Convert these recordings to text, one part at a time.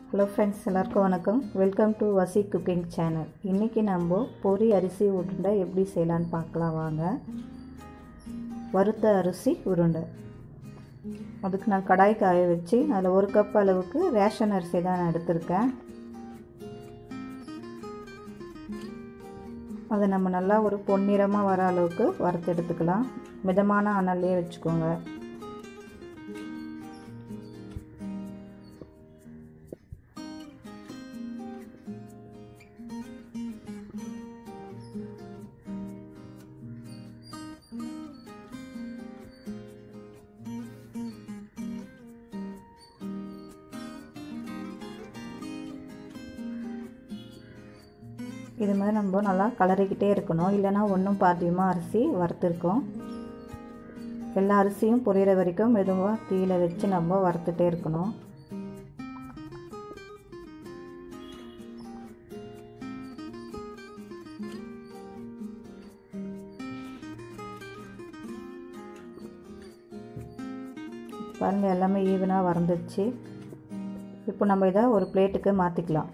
hello friends எல்லாருக்கும் வணக்கம் welcome to Vasi cooking channel இன்றைக்கி நம்ம பொரி அரிசி உருண்டை எப்படி செய்யலான்னு பார்க்கலாம் வாங்க வறுத்த அரிசி உருண்டை அதுக்கு நான் கடாய் காய வச்சு அதில் ஒரு கப் அளவுக்கு ரேஷன் அரிசி தான் நான் எடுத்திருக்கேன் அதை நம்ம நல்லா ஒரு பொன்னிறமாக வர அளவுக்கு வறுத்து எடுத்துக்கலாம் மிதமான அனல்லே வச்சுக்கோங்க இது மாதிரி நம்ம நல்லா கலரிக்கிட்டே இருக்கணும் இல்லைனா ஒன்றும் பாத்தியமாக அரிசி வறுத்துருக்கோம் எல்லா அரிசியும் பொரியிற வரைக்கும் மெதுவாக தீயில வச்சு நம்ம வறுத்துட்டே இருக்கணும் பாருங்கள் எல்லாமே ஈவனாக வறந்துச்சு இப்போ நம்ம இதை ஒரு பிளேட்டுக்கு மாற்றிக்கலாம்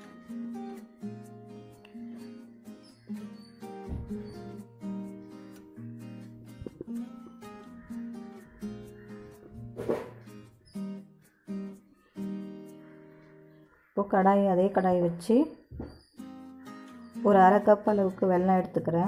இப்போ கடாய் அதே கடாய் வச்சு ஒரு அரை கப் அளவுக்கு வெல்லம் எடுத்துக்கிறேன்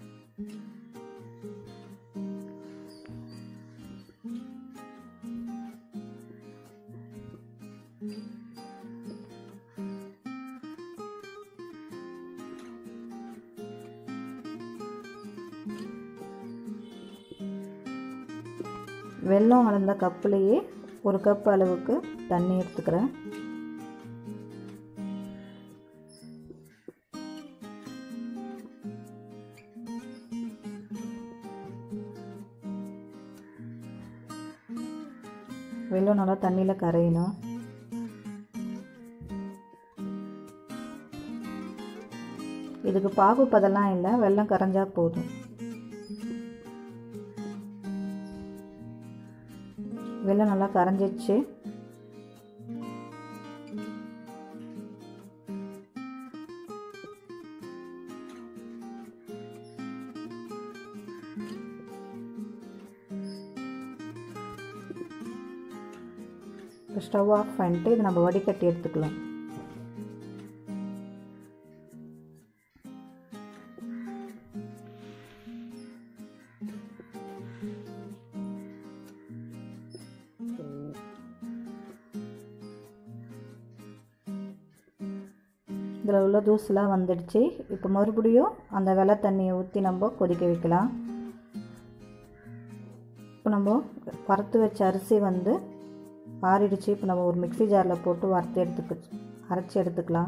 வெல்லம் அளந்த கப்புலேயே ஒரு கப் அளவுக்கு தண்ணி எடுத்துக்கிறேன் வெல்லம் நல்லா தண்ணியில் கரையணும் இதுக்கு பாகு பதெல்லாம் இல்லை வெல்லம் கரைஞ்சா போதும் வெல்லம் நல்லா கரைஞ்சிச்சு ஸ்டவ் ஆஃப் பண்ணிட்டு இது நம்ம வடிகட்டி எடுத்துக்கலாம் இதில் உள்ள தூசுலாம் வந்துடுச்சு இப்போ மறுபடியும் அந்த வெள்ளை தண்ணியை ஊற்றி நம்ம கொதிக்க வைக்கலாம் இப்போ நம்ம வறுத்து வச்ச அரிசி வந்து ஆறிடுச்சு இப்போ நம்ம ஒரு மிக்சி ஜாரில் போட்டு வறுத்து எடுத்துக்க அரைச்சி எடுத்துக்கலாம்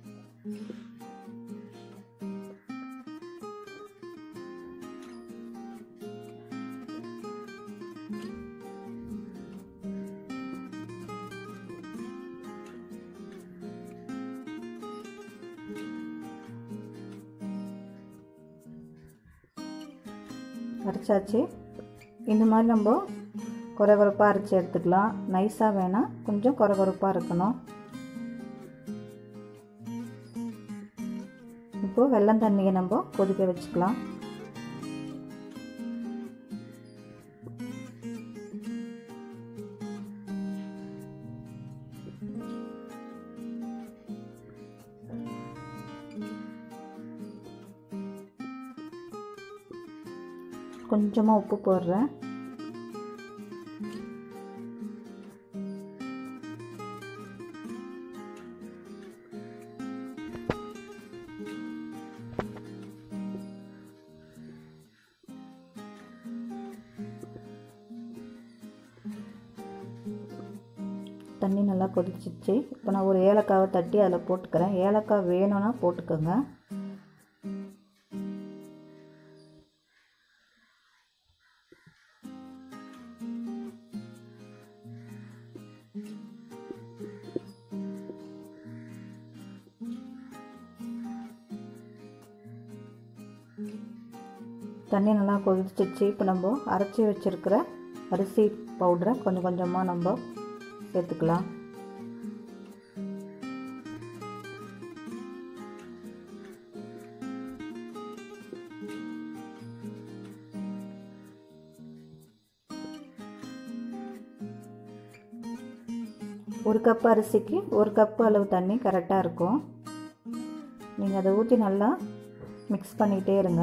அரைச்சாச்சு இந்த மாதிரி நம்ம குறைகுறைப்பாக அரைச்சி எடுத்துக்கலாம் நைஸாக வேணால் கொஞ்சம் குறைகுறைப்பாக இருக்கணும் இப்போது வெள்ளம் தண்ணியை நம்ம கொதிக்க வச்சுக்கலாம் கொஞ்சமாக உப்பு போடுறேன் தண்ணி நல்லா கொதிச்சிச்சு இப்போ நான் ஒரு ஏலக்காவை தட்டி அதில் போட்டுக்கிறேன் ஏலக்காய் வேணும்னா போட்டுக்கோங்க தண்ணி நல்லா கொதிச்சிச்சு இப்போ நம்ம அரைச்சி வச்சுருக்கிற அரிசி பவுடரை கொஞ்சம் கொஞ்சமாக நம்ம சேர்த்துக்கலாம் ஒரு கப் அரிசிக்கு ஒரு கப்பு அளவு தண்ணி கரெக்டாக இருக்கும் நீங்கள் அதை ஊற்றி நல்லா மிக்ஸ் பண்ணிக்கிட்டே இருங்க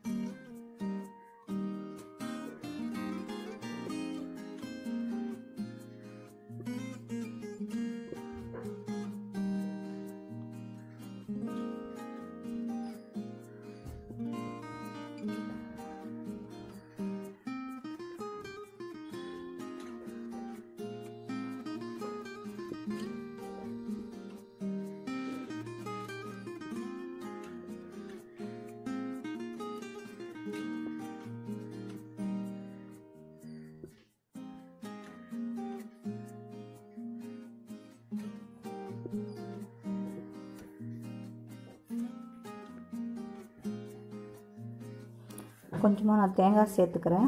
கொஞ்சமாக நான் தேங்காய் சேர்த்துக்கிறேன்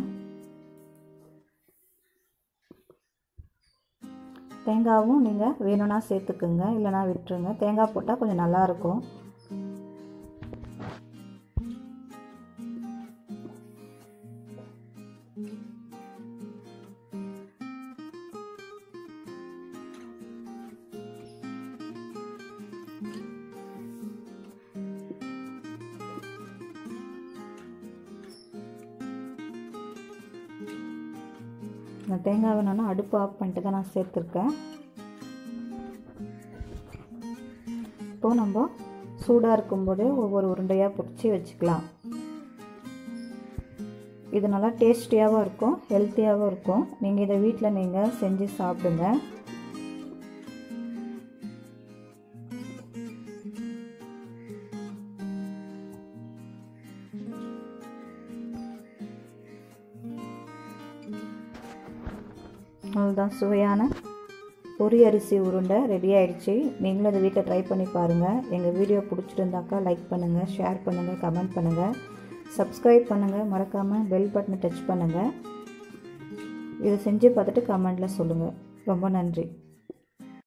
தேங்காவும் நீங்கள் வேணும்னா சேர்த்துக்குங்க இல்லைனா விட்டுருங்க தேங்காய் போட்டால் கொஞ்சம் நல்லாயிருக்கும் நான் தேங்காய் வேணும்னா அடுப்பு ஆஃப் பண்ணிட்டு தான் நான் சேர்த்துருக்கேன் இப்போது நம்ம சூடாக இருக்கும்போதே ஒவ்வொரு உருண்டையாக பிடிச்சி வச்சுக்கலாம் இது நல்லா டேஸ்டியாகவும் இருக்கும் ஹெல்த்தியாகவும் இருக்கும் நீங்கள் இதை வீட்டில் நீங்கள் செஞ்சு சாப்பிடுங்க அவ்வளோதான் சுவையான பொரி அரிசி உருண்டை ரெடி ஆயிடுச்சு நீங்களும் அதை வீட்டில் ட்ரை பண்ணி பாருங்கள் எங்கள் வீடியோ பிடிச்சிருந்தாக்கா லைக் பண்ணுங்கள் ஷேர் பண்ணுங்கள் கமெண்ட் பண்ணுங்கள் சப்ஸ்கிரைப் பண்ணுங்கள் மறக்காமல் பெல் பட்டனை டச் பண்ணுங்கள் இதை செஞ்சு பார்த்துட்டு கமெண்டில் சொல்லுங்கள் ரொம்ப நன்றி